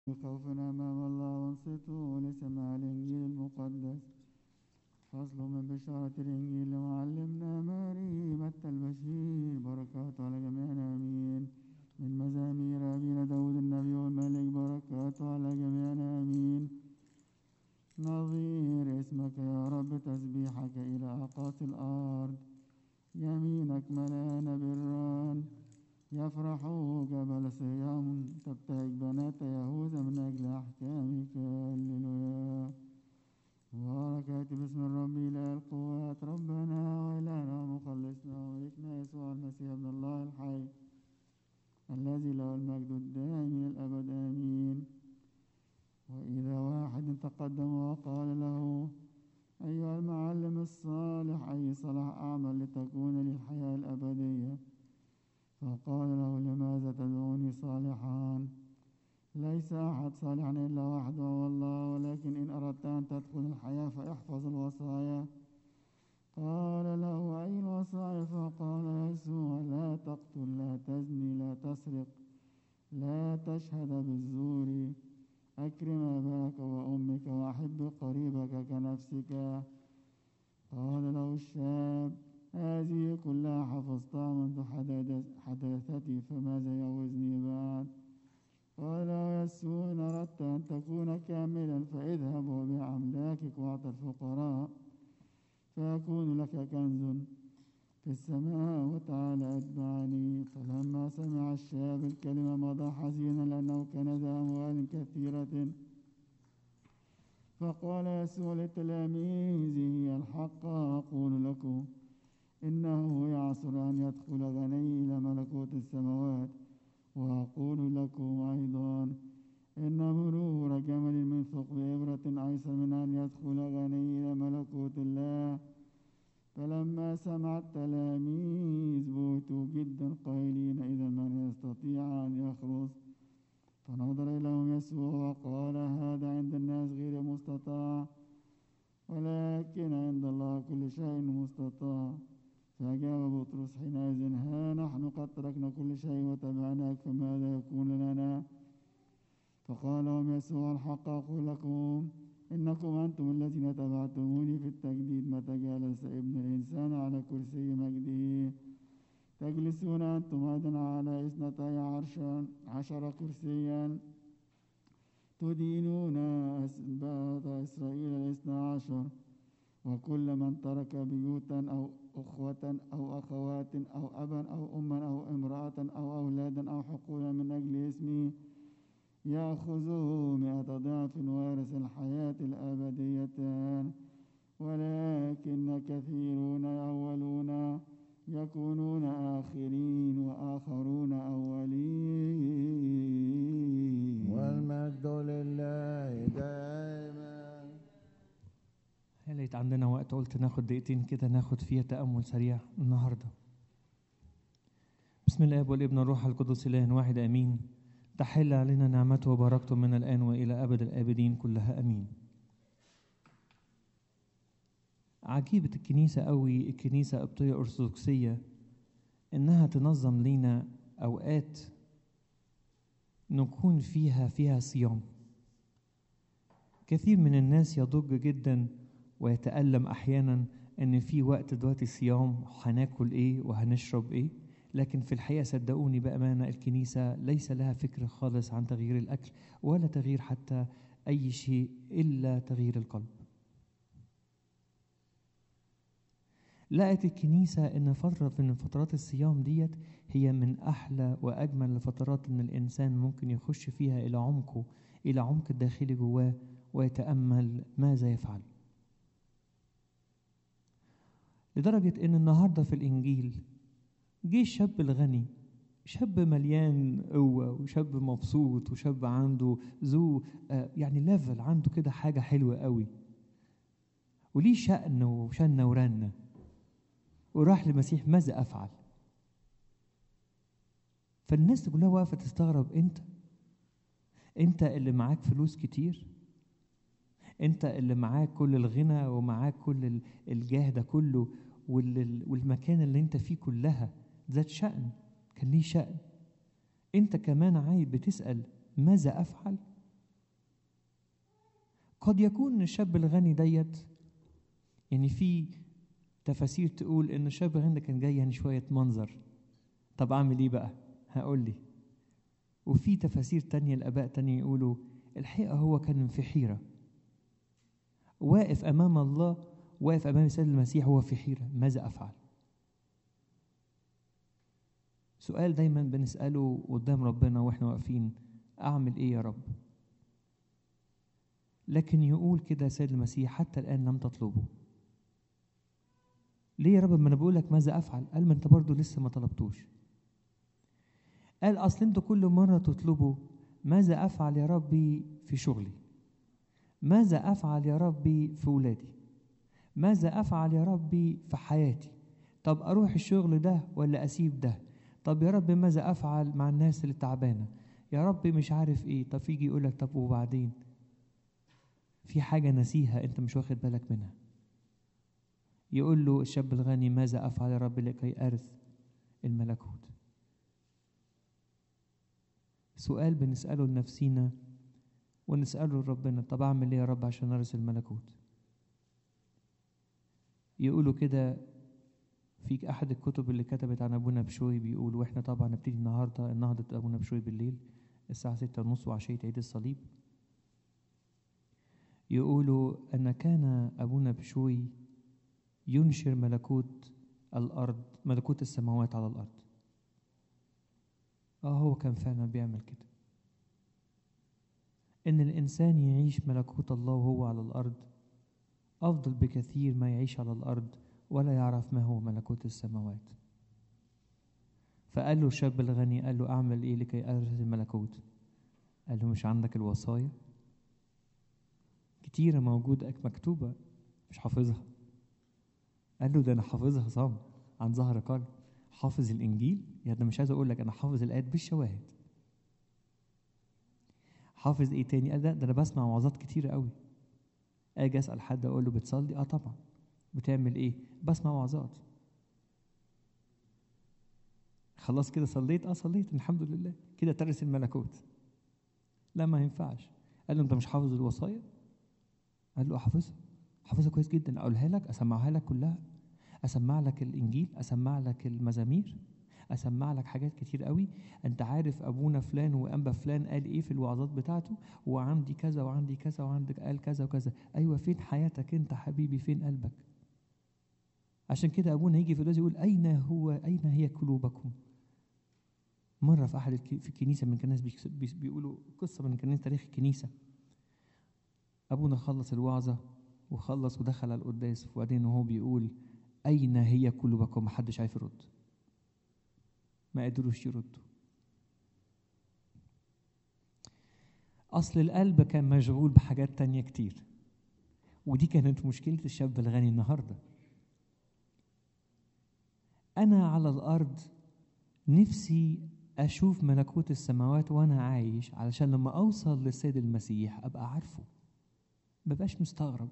بخوفنا أمام الله وانصتوا لسماع الإنجيل المقدس فصل من بشارة الإنجيل لمعلمنا ماري متى البشير بركاته على جميعنا آمين من مزامير أبينا داود النبي والملك بركاته على جميعنا آمين نظير اسمك يا رب تسبيحك إلى أقاصي الأرض يمينك ملان بران يفرح جبل صيام تبتهج بنات يهوذا من أجل أحكامك هللويا مباركات باسم الرب إله القوات ربنا وإلهنا ومخلصنا وملكنا يسوع المسيح ابن الله الحي الذي له المجد الدائم إلى الأبد آمين وإذا واحد تقدم وقال له أيها المعلم الصالح أي صلاح أعمل لتكون لي الحياة الأبدية فقال له لماذا تدعوني صالحا ليس أحد صالحا إلا واحد وهو الله ولكن إن أردت أن تدخل الحياة فاحفظ الوصايا قال له أي الوصايا فقال يسوع لا تقتل لا تزني لا تسرق لا تشهد بالزور أكرم أباك وأمك وأحب قريبك كنفسك قال له الشاب هذه كلها حفظتها منذ حداثتي فماذا يعوزني بعد قال يسوع إن أردت أن تكون كاملا فاذهب وبيع أملاكك واعط الفقراء فيكون لك كنز في السماء وتعالى اتبعني فلما سمع الشاب الكلمة مضى حزينا لأنه كان ذا أموال كثيرة فقال يسوع لتلاميذه الحق أقول لكم إنه يعصر أن يدخل غني إلى ملكوت السماوات وأقول لكم أيضا إن مرور جمل من ثقب إبرة أيسر من أن يدخل غني إلى ملكوت الله فلما سمع التلاميذ بوتوا جدا قائلين إذا من يستطيع أن يخلص فنظر إليهم يسوع وقال هذا عند الناس غير مستطاع ولكن عند الله كل شيء مستطاع فأجاب بطرس حينئذ ها نحن قد تركنا كل شيء وتبعناك فماذا يكون لنا فقال لهم يسوع الحق أقول لكم إنكم أنتم الذين تبعتموني في التجديد متى جلس ابن الإنسان على كرسي مجده تجلسون أنتم أيضا على اثنتي عشر, عشر كرسيا تدينون أسباط إسرائيل الاثنى عشر وكل من ترك بيوتا أو أخوة أو أخوات أو أبا أو أما أو امرأة أو أولادا أو حقولا من أجل اسمي يأخذه مئة ضعف وارث الحياة الأبدية ولكن كثيرون أولون يكونون آخرين وآخرون أولين والمجد لله دائما يا ليت عندنا وقت قلت ناخد دقيقتين كده ناخد فيها تأمل سريع النهارده. بسم الله والابن الروح القدس إله واحد آمين. تحل علينا نعمته وبركته من الآن وإلى أبد الآبدين كلها آمين. عجيبة الكنيسة قوي الكنيسة قبطية أرثوذكسية إنها تنظم لينا أوقات نكون فيها فيها صيام. كثير من الناس يضج جدا ويتألم أحيانا إن في وقت دلوقتي صيام هناكل إيه وهنشرب إيه لكن في الحقيقة صدقوني بأمانة الكنيسة ليس لها فكر خالص عن تغيير الأكل ولا تغيير حتى أي شيء إلا تغيير القلب لقت الكنيسة إن فترة من فترات الصيام ديت هي من أحلى وأجمل الفترات إن الإنسان ممكن يخش فيها إلى عمقه إلى عمق الداخلي جواه ويتأمل ماذا يفعل لدرجة إن النهاردة في الإنجيل جه الشاب الغني شاب مليان قوة وشاب مبسوط وشاب عنده ذو يعني ليفل عنده كده حاجة حلوة قوي وليه شأن وشنة ورنة وراح للمسيح ماذا أفعل فالناس كلها واقفة تستغرب أنت أنت اللي معاك فلوس كتير أنت اللي معاك كل الغنى ومعاك كل الجاه ده كله والمكان اللي أنت فيه كلها ذات شأن كان ليه شأن أنت كمان عايز بتسأل ماذا أفعل قد يكون الشاب الغني ديت يعني في تفاسير تقول ان الشاب الغني ده كان جاي يعني شويه منظر طب اعمل ايه بقى هقول لي وفي تفاسير تانية الاباء تانية يقولوا الحقيقه هو كان في حيره واقف امام الله واقف امام السيد المسيح وهو في حيره ماذا افعل سؤال دايما بنساله قدام ربنا واحنا واقفين اعمل ايه يا رب لكن يقول كده سيد المسيح حتى الان لم تطلبوا ليه يا رب ما انا بقول لك ماذا افعل قال ما انت برضه لسه ما طلبتوش قال اصل انتوا كل مره تطلبوا ماذا افعل يا ربي في شغلي ماذا افعل يا ربي في ولادي ماذا افعل يا ربي في حياتي طب اروح الشغل ده ولا اسيب ده طب يا رب ماذا افعل مع الناس اللي تعبانه يا رب مش عارف ايه طب يجي يقول لك طب وبعدين في حاجه نسيها انت مش واخد بالك منها يقول له الشاب الغني ماذا افعل يا رب لكي ارث الملكوت سؤال بنساله لنفسينا ونساله لربنا طب اعمل ايه يا رب عشان ارث الملكوت يقولوا كده في احد الكتب اللي كتبت عن ابونا بشوي بيقول واحنا طبعا نبتدي النهارده النهضه ابونا بشوي بالليل الساعه ستة ونص وعشيه عيد الصليب يقولوا ان كان ابونا بشوي ينشر ملكوت الارض ملكوت السماوات على الارض اه هو كان فعلا بيعمل كده ان الانسان يعيش ملكوت الله وهو على الارض افضل بكثير ما يعيش على الارض ولا يعرف ما هو ملكوت السماوات فقال له الشاب الغني قال له اعمل ايه لكي ارث الملكوت قال له مش عندك الوصايا كتيرة موجودة مكتوبة مش حافظها قال له ده انا حافظها صام عن ظهر قلب حافظ الانجيل يعني ده مش عايز اقول لك انا حافظ الايات بالشواهد حافظ ايه تاني قال ده, ده انا بسمع وعظات كتير قوي اجي اسال حد اقول له بتصلي اه طبعا بتعمل ايه بسمع وعظات خلاص كده صليت اه صليت الحمد لله كده ترس الملكوت لا ما ينفعش قال له انت مش حافظ الوصايا قال له حافظها حافظها كويس جدا اقولها لك اسمعها لك كلها اسمع لك الانجيل اسمع لك المزامير اسمع لك حاجات كتير قوي انت عارف ابونا فلان وانبا فلان قال ايه في الوعظات بتاعته وعندي كذا وعندي كذا وعندك قال كذا وكذا ايوه فين حياتك انت حبيبي فين قلبك عشان كده ابونا يجي في الوقت يقول اين هو اين هي قلوبكم مره في احد الك- في الكنيسه من الناس بيقولوا قصه من كنيسه تاريخ الكنيسه ابونا خلص الوعظه وخلص ودخل على القداس وبعدين وهو بيقول اين هي قلوبكم محدش عارف يرد ما قدروش يردوا اصل القلب كان مشغول بحاجات تانية كتير ودي كانت مشكله الشاب الغني النهارده انا على الارض نفسي اشوف ملكوت السماوات وانا عايش علشان لما اوصل للسيد المسيح ابقى عارفه ما بقاش مستغرب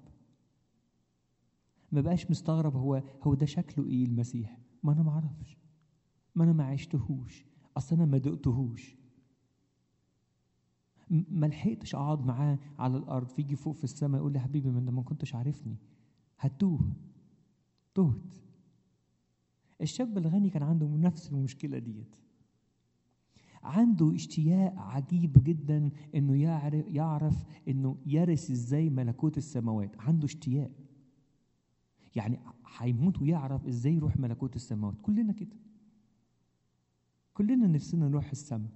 ما بقاش مستغرب هو هو ده شكله ايه المسيح ما انا ما اعرفش ما انا ما عشتهوش اصل انا ما دقتهوش م- ما لحقتش اقعد معاه على الارض فيجي فوق في السماء يقول لي حبيبي من ما كنتش عارفني هتوه تهت الشاب الغني كان عنده نفس المشكله ديت عنده اشتياق عجيب جدا انه يعرف يعرف انه يرث ازاي ملكوت السماوات عنده اشتياق يعني هيموت ويعرف ازاي يروح ملكوت السماوات كلنا كده كلنا نفسنا نروح السماء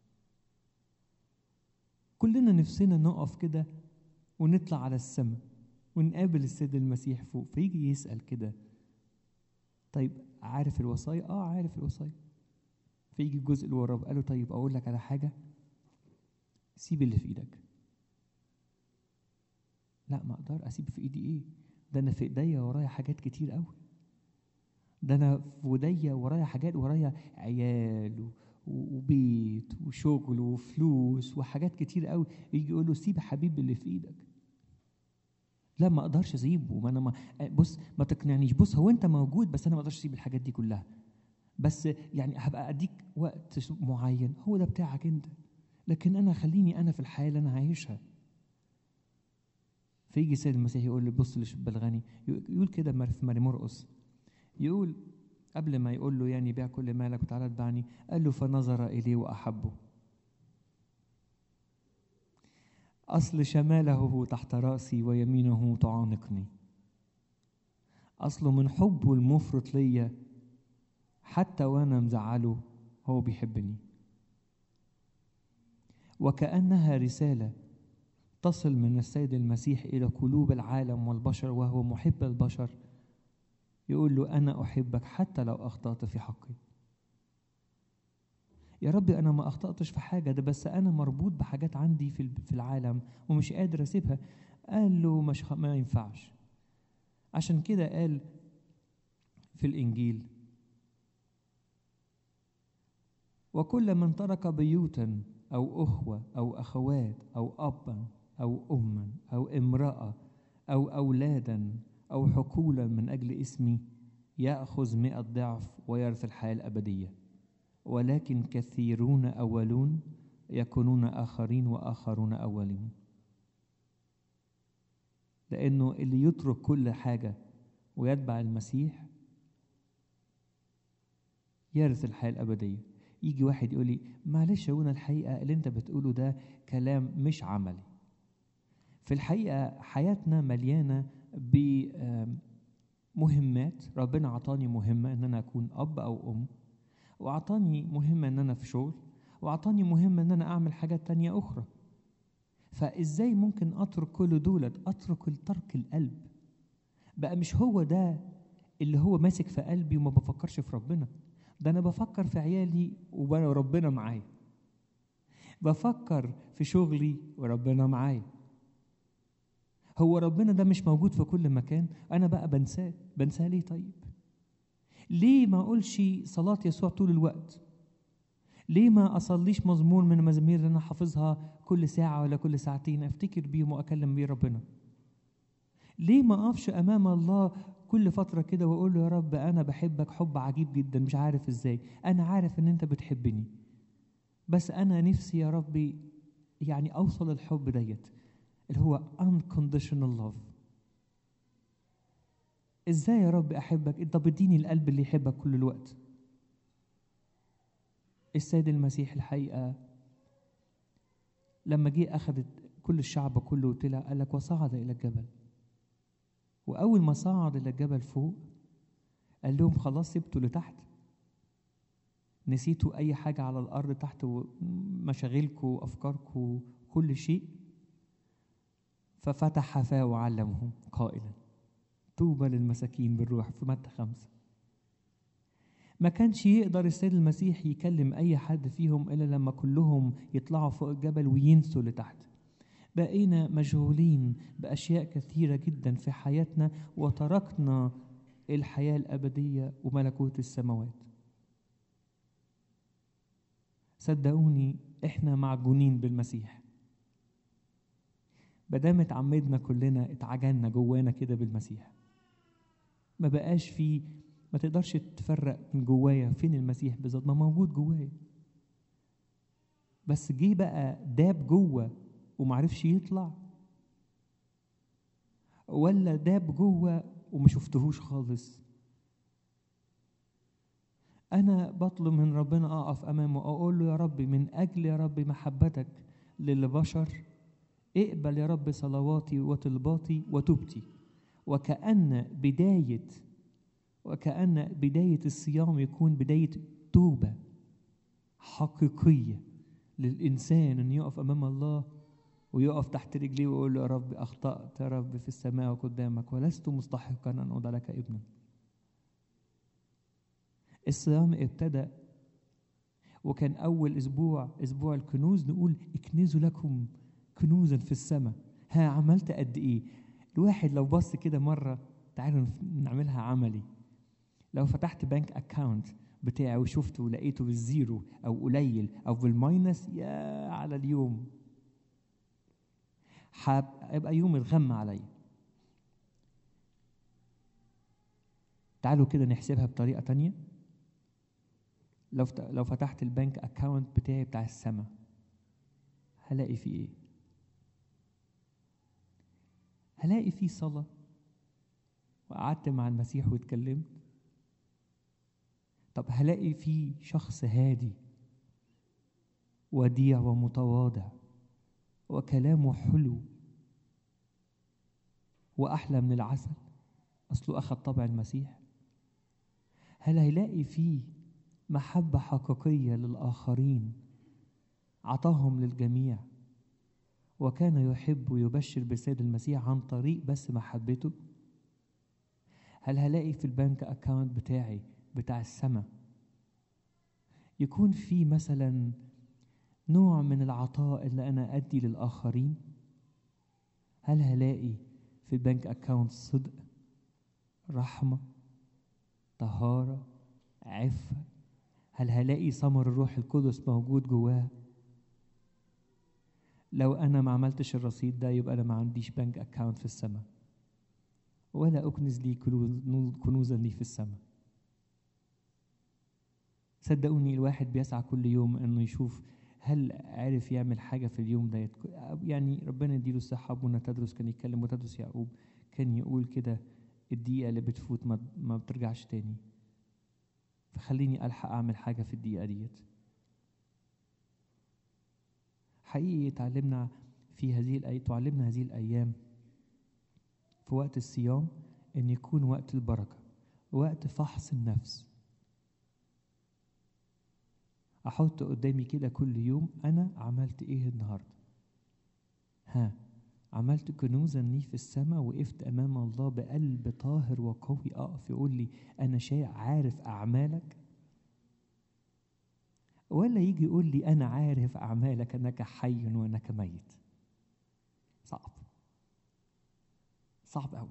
كلنا نفسنا نقف كده ونطلع على السماء ونقابل السيد المسيح فوق فيجي يسأل كده طيب عارف الوصايا اه عارف الوصايا فيجي الجزء اللي وراه قال له طيب اقول لك على حاجه سيب اللي في ايدك لا ما اقدر اسيب في ايدي ايه ده انا في ايديا ورايا حاجات كتير قوي ده انا في وديا ورايا حاجات ورايا عيال و- وبيت وشغل وفلوس وحاجات كتير قوي يجي يقول له سيب يا حبيبي اللي في ايدك لا ما اقدرش اسيبه ما انا ما بص ما تقنعنيش بص هو انت موجود بس انا ما اقدرش اسيب الحاجات دي كلها بس يعني هبقى اديك وقت معين هو ده بتاعك انت لكن انا خليني انا في الحياه اللي انا عايشها فيجي السيد المسيح يقول لي بص للشاب الغني يقول كده مر- في ماري مرقس يقول قبل ما يقول له يعني بيع كل مالك وتعالى اتبعني قال له فنظر إليه وأحبه أصل شماله تحت رأسي ويمينه تعانقني أصله من حبه المفرط ليا حتى وأنا مزعله هو بيحبني وكأنها رسالة تصل من السيد المسيح إلى قلوب العالم والبشر وهو محب البشر يقول له أنا أحبك حتى لو أخطأت في حقي يا ربي أنا ما أخطأتش في حاجة ده بس أنا مربوط بحاجات عندي في في العالم ومش قادر أسيبها قال له مش ما ينفعش عشان كده قال في الإنجيل وكل من ترك بيوتا أو أخوة أو أخوات أو أبا أو أما أو امرأة أو أولادا أو حقولا من أجل اسمي يأخذ مئة ضعف ويرث الحياة الأبدية ولكن كثيرون أولون يكونون آخرين وآخرون أولون لأنه اللي يترك كل حاجة ويتبع المسيح يرث الحياة الأبدية يجي واحد يقول لي معلش هو الحقيقة اللي انت بتقوله ده كلام مش عملي في الحقيقة حياتنا مليانة بمهمات ربنا عطاني مهمة ان انا اكون اب او ام وعطاني مهمة ان انا في شغل وعطاني مهمة ان انا اعمل حاجات تانية اخرى فازاي ممكن اترك كل دولت اترك ترك القلب بقى مش هو ده اللي هو ماسك في قلبي وما بفكرش في ربنا ده انا بفكر في عيالي وربنا معايا بفكر في شغلي وربنا معايا هو ربنا ده مش موجود في كل مكان انا بقى بنساه بنساه ليه طيب ليه ما اقولش صلاه يسوع طول الوقت ليه ما اصليش مزمور من المزامير اللي انا حافظها كل ساعه ولا كل ساعتين افتكر بيهم واكلم بيه ربنا ليه ما اقفش امام الله كل فتره كده واقول له يا رب انا بحبك حب عجيب جدا مش عارف ازاي انا عارف ان انت بتحبني بس انا نفسي يا ربي يعني اوصل الحب ديت اللي هو unconditional love ازاي يا رب احبك انت بديني القلب اللي يحبك كل الوقت السيد المسيح الحقيقه لما جه اخذ كل الشعب كله وطلع قال لك وصعد الى الجبل واول ما صعد الى الجبل فوق قال لهم خلاص سبتوا لتحت نسيتوا اي حاجه على الارض تحت مشاغلكم وافكاركم كل شيء ففتح فاه وعلمهم قائلا طوبى للمساكين بالروح في متى خمسة ما كانش يقدر السيد المسيح يكلم أي حد فيهم إلا لما كلهم يطلعوا فوق الجبل وينسوا لتحت بقينا مشغولين بأشياء كثيرة جدا في حياتنا وتركنا الحياة الأبدية وملكوت السماوات صدقوني احنا معجونين بالمسيح مادام اتعمدنا كلنا اتعجلنا جوانا كده بالمسيح ما بقاش في ما تقدرش تفرق من جوايا فين المسيح بالظبط ما موجود جوايا بس جه بقى داب جوه ومعرفش يطلع ولا داب جوه وما شفتهوش خالص انا بطلب من ربنا اقف امامه اقول له يا ربي من اجل يا ربي محبتك للبشر اقبل يا رب صلواتي وطلباتي وتوبتي وكأن بداية وكأن بداية الصيام يكون بداية توبة حقيقية للإنسان أن يقف أمام الله ويقف تحت رجليه ويقول له يا رب أخطأت يا رب في السماء وقدامك ولست مستحقا أن أوضع لك ابنا الصيام ابتدى وكان أول أسبوع أسبوع الكنوز نقول اكنزوا لكم كنوزا في السماء ها عملت قد ايه الواحد لو بص كده مره تعالوا نعملها عملي لو فتحت بنك اكاونت بتاعي وشفته ولقيته بالزيرو او قليل او بالماينس يا على اليوم هيبقى يوم الغم عليا تعالوا كده نحسبها بطريقه تانية لو لو فتحت البنك اكاونت بتاعي بتاع السماء هلاقي فيه ايه هلاقي فيه صلاة وقعدت مع المسيح واتكلمت طب هلاقي فيه شخص هادي وديع ومتواضع وكلامه حلو وأحلى من العسل أصله أخذ طبع المسيح هل هيلاقي فيه محبة حقيقية للآخرين عطاهم للجميع وكان يحب ويبشر بالسيد المسيح عن طريق بس محبته هل هلاقي في البنك اكاونت بتاعي بتاع السماء يكون في مثلا نوع من العطاء اللي انا ادي للاخرين هل هلاقي في البنك اكاونت صدق رحمه طهاره عفه هل هلاقي ثمر الروح القدس موجود جواه لو انا ما عملتش الرصيد ده يبقى انا ما عنديش بنك اكاونت في السماء ولا اكنز لي كنوز- كنوزا لي في السماء صدقوني الواحد بيسعى كل يوم انه يشوف هل عرف يعمل حاجة في اليوم ده يتك- يعني ربنا يديله الصحة أبونا تدرس كان يتكلم وتدرس يعقوب كان يقول كده الدقيقة اللي بتفوت ما, ما بترجعش تاني فخليني ألحق أعمل حاجة في الدقيقة ديت حقيقي تعلمنا في هذه الأي تعلمنا هذه الأيام في وقت الصيام أن يكون وقت البركة وقت فحص النفس أحط قدامي كده كل يوم أنا عملت إيه النهاردة ها عملت كنوزا لي في السماء وقفت أمام الله بقلب طاهر وقوي أقف يقول لي أنا شيء عارف أعمالك ولا يجي يقول لي أنا عارف أعمالك أنك حي وأنك ميت صعب صعب قوي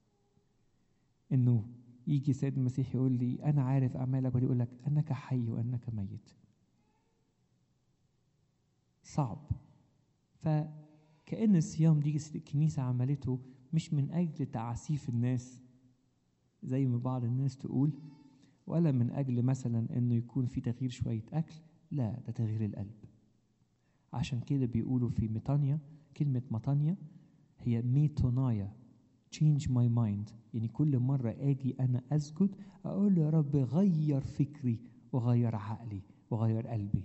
إنه يجي سيد المسيح يقول لي أنا عارف أعمالك ويقول لك أنك حي وأنك ميت صعب فكأن الصيام دي الكنيسة عملته مش من أجل تعسيف الناس زي ما بعض الناس تقول ولا من أجل مثلا إنه يكون في تغيير شوية أكل لا ده تغيير القلب عشان كده بيقولوا في ميطانيا كلمة مطانيا هي ميتونايا change my mind يعني كل مرة أجي أنا أسجد أقول له يا رب غير فكري وغير عقلي وغير قلبي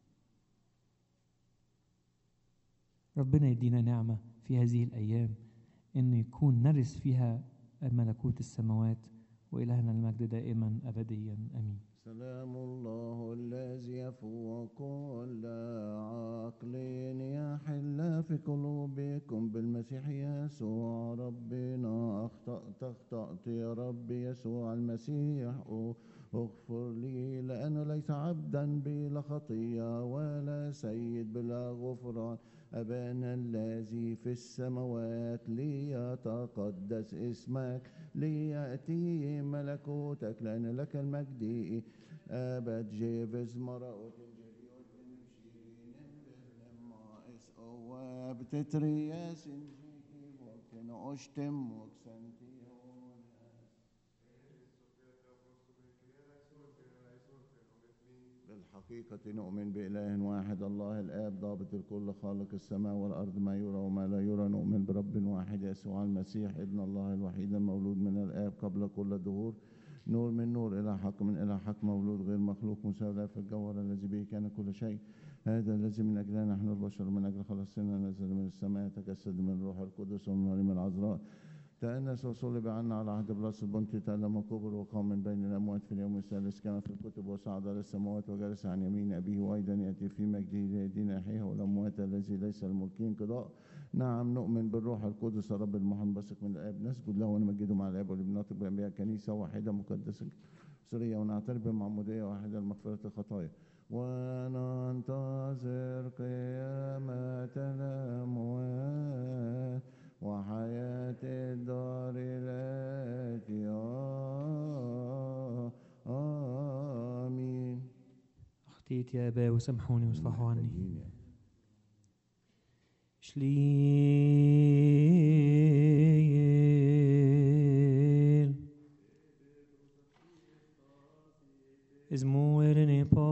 ربنا يدينا نعمة في هذه الأيام إنه يكون نرث فيها ملكوت السماوات وإلهنا المجد دائما أبديا آمين سلام الله الذي يفوق كل عقل يحل في قلوبكم بالمسيح يسوع ربنا أخطأت أخطأت يا رب يسوع المسيح اغفر لي لأنه ليس عبدا بلا خطية ولا سيد بلا غفران أبانا الذي في السماوات ليتقدس اسمك ليأتي ملكوتك لأن لك المجد أبد جيفز مرأة جريوت مايس أو بتترياس جيكي وكن أشتم وكسنتيون بالحقيقة نؤمن بإله واحد الله الآب ضابط الكل خالق السماء والأرض ما يرى وما لا يرى نؤمن برب واحد يسوع المسيح ابن الله الوحيد المولود من الآب قبل كل دهور نور من نور إلى حق من إلى حق مولود غير مخلوق مساوي في الجوهر الذي به كان كل شيء هذا الذي من أجلنا نحن البشر من أجل خلاصنا نزل من السماء تجسد من الروح القدس ومن مريم العذراء تأنس وصلب عنا على عهد بلاس البنطي تألم وكبر وقام من بين الأموات في اليوم الثالث كما في الكتب وصعد إلى السماوات وجلس عن يمين أبيه وأيضا يأتي في مجده ليدين أحياء والأموات الذي ليس الملكين قضاء نعم نؤمن بالروح القدس رب المنبثق من الآب نسجد له ونمجده مع الآب والابن نطق بأنبياء كنيسة واحدة مقدسة سرية ونعترف بمعمودية واحدة لمغفرة الخطايا وننتظر قيامة الأموات وحياة الدار التي آمين أخطيت يا أبا وسامحوني واصفحوا عني محتاجين يعني. شليل Is moeren in